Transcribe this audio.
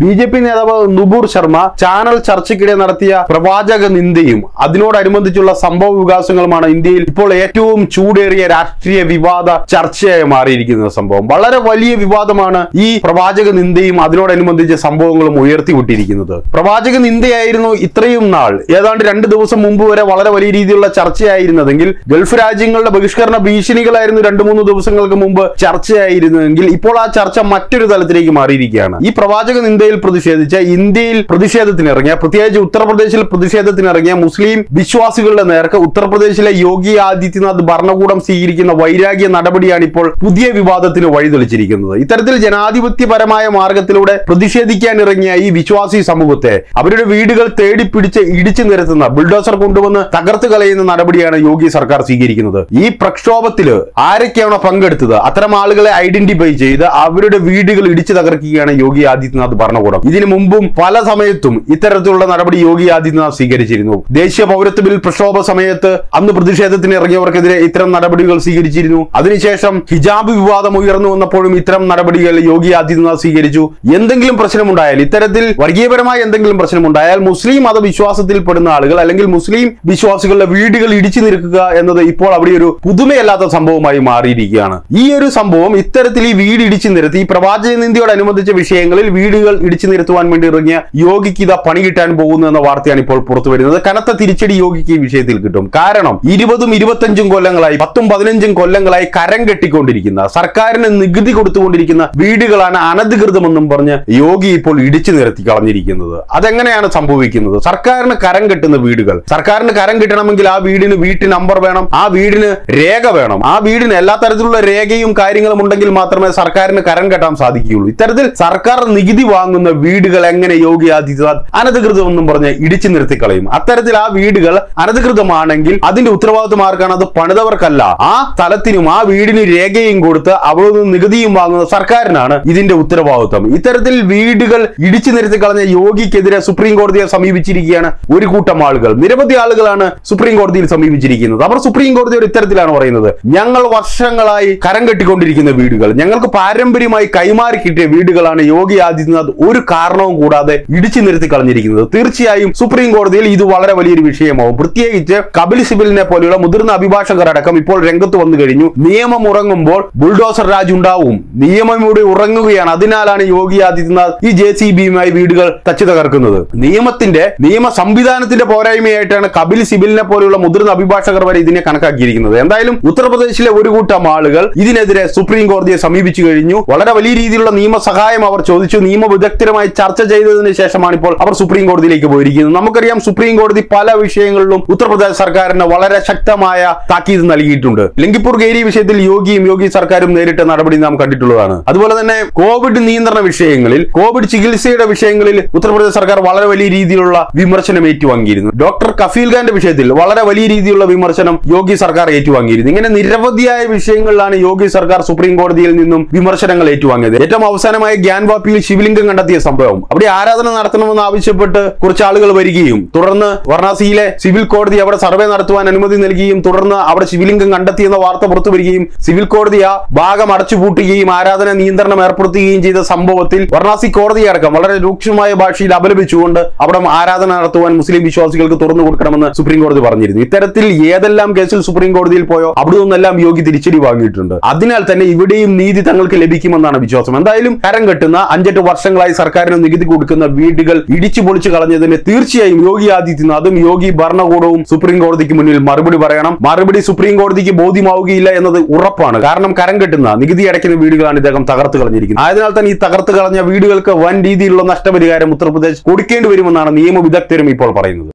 B J P നേതാവ് Nupur Sharma channel ചർച്ചയ്ക്കിടെ നടത്തിയ പ്രവാചക നിന്ദയും അതിനോടനുബന്ധിച്ചുള്ള സംഭവ വികാസങ്ങളുമാണ് ഇന്ത്യയിൽ ഇപ്പോൾ ഏറ്റവും ചൂടേറിയ രാഷ്ട്രീയ വിവാദ ചർച്ചയായി മാറിയിരിക്കുന്ന സംഭവം വളരെ വലിയ വിവാദമാണ് ഈ പ്രവാചക നിന്ദയും അതിനോടനുബന്ധിച്ച സംഭവങ്ങളും ഉയർത്തിവിട്ടിരിക്കുന്നത് പ്രവാചക നിന്ദയായിരുന്നു ഇത്രയും നാൾ ഏതാണ്ട് രണ്ട് ദിവസം മുമ്പ് വരെ വളരെ വലിയ രീതിയിലുള്ള ചർച്ചയായിരുന്നതെങ്കിൽ ഗൾഫ് രാജ്യങ്ങളുടെ ബഹിഷ്കരണ ഭീഷണികളായിരുന്നു രണ്ട് മൂന്ന് ദിവസങ്ങൾക്ക് മുമ്പ് ചർച്ചയായിരുന്നതെങ്കിൽ ഇപ്പോൾ ആ ചർച്ച മറ്റൊരു തലത്തിലേക്ക് മാറിയിരിക്കുകയാണ് ഈ പ്രവാചക നിന്ദയിൽ പ്രതിഷേധിച്ച ഇന്ത്യയിൽ പ്രതിഷേധത്തിനിറങ്ങിയ പ്രത്യേകിച്ച് ഉത്തർപ്രദേശിൽ പ്രതിഷേധത്തിനിറങ്ങിയ മുസ്ലിം വിശ്വാസികളുടെ നേർക്ക് ഉത്തർപ്രദേശിലെ യോഗി ആദിത്യനാഥ് ഭരണകൂടം സ്വീകരിക്കുന്ന വൈരാഗ്യ നടപടിയാണ് ഇപ്പോൾ പുതിയ വിവാദത്തിന് വഴിതെളിച്ചിരിക്കുന്നത് ഇത്തരത്തിൽ ജനാധിപത്യപരമായ മാർഗത്തിലൂടെ പ്രതിഷേധിക്കാൻ ഇറങ്ങിയ ഈ വിശ്വാസി സമൂഹത്തെ അവരുടെ വീടുകൾ തേടിപ്പിടിച്ച് ഇടിച്ചു നിരത്തുന്ന ബുൾഡോസർ കൊണ്ടുവന്ന് തകർത്ത് കളയുന്ന നടപടിയാണ് യോഗി സർക്കാർ സ്വീകരിക്കുന്നത് ഈ പ്രക്ഷോഭത്തില് ആരൊക്കെയാണോ പങ്കെടുത്തത് അത്തരം ആളുകളെ ഐഡന്റിഫൈ ചെയ്ത് അവരുടെ വീടുകൾ ഇടിച്ചു തകർക്കുകയാണ് യോഗി ആദിത്യനാഥ് ഭരണകൂടം ഇതിനു മുമ്പും പല സമയത്തും ഇത്തരത്തിലുള്ള നടപടി യോഗി ആദിത്യനാഥ് സ്വീകരിച്ചിരുന്നു ദേശീയ പൗരത്വ ബിൽ പ്രക്ഷോഭ സമയത്ത് അന്ന് പ്രതിഷേധത്തിന് ഇറങ്ങിയവർക്കെതിരെ ഇത്തരം നടപടികൾ സ്വീകരിച്ചിരുന്നു അതിനുശേഷം ഹിജാബ് വിവാദം ഉയർന്നു വന്നപ്പോഴും ഇത്തരം നടപടികൾ യോഗി ആദിത്യനാഥ് സ്വീകരിച്ചു എന്തെങ്കിലും പ്രശ്നമുണ്ടായാൽ ഇത്തരത്തിൽ വർഗീയപരമായ എന്തെങ്കിലും പ്രശ്നമുണ്ടായാൽ മുസ്ലിം മതവിശ്വാസത്തിൽപ്പെടുന്ന ആളുകൾ അല്ലെങ്കിൽ മുസ്ലിം വിശ്വാസികളുടെ വീടുകൾ ഇടിച്ചു നിൽക്കുക എന്നത് ഇപ്പോൾ അവിടെ ഒരു പുതുമയല്ലാത്ത സംഭവമായി മാറിയിരിക്കുകയാണ് ഈ ഒരു സംഭവം ഇത്തരത്തിൽ ഈ വീട് ഇടിച്ചു നിരത്തി ഈ പ്രവാചക നിന്ദയോടനുബന്ധിച്ച വിഷയങ്ങളിൽ വീടുകൾ ഇടിച്ചു നിരത്തുവാൻ വേണ്ടി ഇറങ്ങിയ യോഗിക്ക് ഇതാ പണി കിട്ടാൻ പോകുന്നു എന്ന വാർത്തയാണ് ഇപ്പോൾ പുറത്തു വരുന്നത് കനത്ത തിരിച്ചടി യോഗിക്ക് ഈ വിഷയത്തിൽ കിട്ടും കാരണം ഇരുപതും ഇരുപത്തഞ്ചും കൊല്ലങ്ങളായി പത്തും പതിനഞ്ചും കൊല്ലങ്ങളായി കരം കെട്ടിക്കൊണ്ടിരിക്കുന്ന സർക്കാരിന് നികുതി കൊടുത്തുകൊണ്ടിരിക്കുന്ന വീടുകളാണ് അനധികൃതമെന്നും പറഞ്ഞ് യോഗി ഇപ്പോൾ ഇടിച്ചു നിരത്തി കളഞ്ഞിരിക്കുന്നത് അതെങ്ങനെയാണ് സംഭവിക്കുന്നത് സർക്കാരിന് കരം കെട്ടുന്ന വീടുകൾ സർക്കാരിന് കരം കിട്ടണമെങ്കിൽ ആ വീടിന് വീട്ടു നമ്പർ വേണം ആ വീടിന് രേഖ വേണം ആ വീടിന് എല്ലാ തരത്തിലുള്ള രേഖയും കാര്യങ്ങളും ഉണ്ടെങ്കിൽ മാത്രമേ സർക്കാരിന് കരം കെട്ടാൻ സാധിക്കുകയുള്ളൂ ഇത്തരത്തിൽ സർക്കാർ നികുതി വാങ്ങുന്ന വീടുകൾ എങ്ങനെ യോഗി ആദിത്യനാഥ് അനധികൃതമെന്നും പറഞ്ഞ് ഇടിച്ചു നിർത്തി കളയും അത്തരത്തിൽ ആ വീടുകൾ അനധികൃതമാണെങ്കിൽ അതിന്റെ ഉത്തരവാദിത്വം ആർക്കാണ് അത് പണിതവർക്കല്ല ആ സ്ഥലത്തിനും ആ വീടിന് രേഖയും കൊടുത്ത് അവിടെ നിന്ന് നികുതിയും വാങ്ങുന്ന സർക്കാരിനാണ് ഇതിന്റെ ഉത്തരവാദിത്വം ഇത്തരത്തിൽ വീടുകൾ ഇടിച്ചു നിരത്തി കളഞ്ഞ യോഗിക്കെതിരെ സുപ്രീം കോടതിയെ സമീപിച്ചിരിക്കുകയാണ് ഒരു കൂട്ടം ആളുകൾ നിരവധി ആളുകളാണ് സുപ്രീം കോടതിയിൽ സമീപിച്ചിരിക്കുന്നത് അവർ സുപ്രീം കോടതിയോട് ഇത്തരത്തിലാണ് പറയുന്നത് ഞങ്ങൾ വർഷങ്ങളായി കരം കെട്ടിക്കൊണ്ടിരിക്കുന്ന വീടുകൾ ഞങ്ങൾക്ക് പാരമ്പര്യമായി കൈമാറി കിട്ടിയ വീടുകളാണ് യോഗി ആദിത്യനാഥ് ഒരു കാരണവും കൂടാതെ ഇടിച്ചു നിരത്തി കളഞ്ഞിരിക്കുന്നത് തീർച്ചയായും സുപ്രീം കോടതിയിൽ ഇത് വളരെ വലിയൊരു വിഷയമാവും പ്രത്യേകിച്ച് കപിൽ സിബലിനെ പോലെയുള്ള മുതിർന്ന അഭിഭാഷകർ അടക്കം ഇപ്പോൾ രംഗത്ത് വന്നു കഴിഞ്ഞു നിയമം ഉറങ്ങുമ്പോൾ ബുൾഡോസർ രാജ് ഉണ്ടാവും നിയമം ഇവിടെ ഉറങ്ങുകയാണ് അതിനാലാണ് യോഗി ആദിത്യനാഥ് ഈ ജെ സി ബിയുമായി വീടുകൾ തച്ചു തകർക്കുന്നത് നിയമത്തിന്റെ നിയമ സംവിധാനത്തിന്റെ പോരായ്മയായിട്ടാണ് കപിൽ സിബലിനെ പോലെയുള്ള മുതിർന്ന അഭിഭാഷകർ വരെ ഇതിനെ കണക്കാക്കിയിരിക്കുന്നത് എന്തായാലും ഉത്തർപ്രദേശിലെ ഒരു കൂട്ടം ആളുകൾ ഇതിനെതിരെ സുപ്രീം കോടതിയെ സമീപിച്ചു കഴിഞ്ഞു വളരെ വലിയ രീതിയിലുള്ള നിയമസഹായം അവർ ചോദിച്ചു നിയമ വിദഗ്ധരുമായി ചർച്ച ചെയ്തതിന് ശേഷമാണ് ഇപ്പോൾ അവർ സുപ്രീം കോടതിയിലേക്ക് പോയിരിക്കുന്നത് നമുക്കറിയാം സുപ്രീം കോടതി പല വിഷയങ്ങളിലും ഉത്തർപ്രദേശ് സർക്കാരിന് വളരെ ശക്തമായ താക്കീത് നൽകിയിട്ടുണ്ട് ലങ്കിപ്പൂർ ഗേരി വിഷയത്തിൽ യോഗിയും യോഗി സർക്കാരും നേരിട്ട നടപടി നാം കണ്ടിട്ടുള്ളതാണ് അതുപോലെ തന്നെ കോവിഡ് നിയന്ത്രണ വിഷയങ്ങളിൽ കോവിഡ് ചികിത്സയുടെ വിഷയങ്ങളിൽ ഉത്തർപ്രദേശ് സർക്കാർ വളരെ വലിയ രീതിയിലുള്ള വിമർശനം ഏറ്റുവാങ്ങിയിരുന്നു ഡോക്ടർ കഫീൽ ഖാന്റെ വിഷയത്തിൽ വളരെ വലിയ രീതിയിലുള്ള വിമർശനം യോഗി സർക്കാർ ഏറ്റുവാങ്ങിയിരുന്നു ഇങ്ങനെ നിരവധിയായ വിഷയങ്ങളിലാണ് യോഗി സർക്കാർ സുപ്രീം കോടതിയിൽ നിന്നും വിമർശനങ്ങൾ ഏറ്റുവാങ്ങിയത് ഏറ്റവും അവസാനമായി ഗ്യാൻവാപ്പിയിൽ ശിവലിംഗം കണ്ടെത്തിയ സംഭവം അവിടെ ആരാധന നടത്തണമെന്ന് ആവശ്യപ്പെട്ട് കുറച്ച് ആളുകൾ വരികയും തുടർന്ന് വാരണാസിയിലെ സിവിൽ കോടതി അവിടെ സർവേ നടത്തുവാൻ അനുമതി നൽകുകയും തുടർന്ന് അവിടെ ശിവലിംഗം കണ്ടെത്തിയെന്ന വാർത്ത പുറത്തു വരികയും സിവിൽ കോടതി ആ ഭാഗം അടച്ചുപൂട്ടുകയും ആരാധന നിയന്ത്രണം ഏർപ്പെടുത്തുകയും ചെയ്ത സംഭവത്തിൽ വാരണാസി കോടതി അടക്കം വളരെ രൂക്ഷമായ ഭാഷയിൽ അപലപിച്ചുകൊണ്ട് അവിടെ ആരാധന നടത്തുവാൻ മുസ്ലിം വിശ്വാസികൾക്ക് തുറന്നു കൊടുക്കണമെന്ന് സുപ്രീം കോടതി പറഞ്ഞിരുന്നു ഇത്തരത്തിൽ ഏതെല്ലാം കേസിൽ സുപ്രീം കോടതിയിൽ പോയോ അവിടെ നിന്നെല്ലാം യോഗി തിരിച്ചടി വാങ്ങിയിട്ടുണ്ട് അതിനാൽ തന്നെ ഇവിടെയും നീതി തങ്ങൾക്ക് ലഭിക്കുമെന്നാണ് വിശ്വാസം എന്തായാലും കരം കെട്ടുന്ന അഞ്ചെട്ട് വർഷങ്ങളായി സർക്കാരിന് നികുതി കൊടുക്കുന്ന വീടുകൾ ഇടിച്ചു പൊളിച്ചു കളഞ്ഞതിന് തീർച്ചയായും യോഗി ആദിത്യനാഥും യോഗി ഭരണകൂടവും സുപ്രീം കോടതിക്ക് മുന്നിൽ മറുപടി പറയണം മറുപടി സുപ്രീം കോടതിക്ക് ബോധ്യമാവുകയില്ല എന്നത് ഉറപ്പാണ് കാരണം കരം കെട്ടുന്ന നികുതി അടയ്ക്കുന്ന വീടുകളാണ് ഇദ്ദേഹം തകർത്ത് കളഞ്ഞിരിക്കുന്നത് ആയതിനാൽ തന്നെ ഈ തകർത്ത് കളഞ്ഞ വീടുകൾക്ക് വൻ രീതിയിലുള്ള നഷ്ടപരിഹാരം ഉത്തർപ്രദേശ് കൊടുക്കേണ്ടി വരുമെന്നാണ് നിയമ വിദഗ്ധരും ഇപ്പോൾ പറയുന്നത്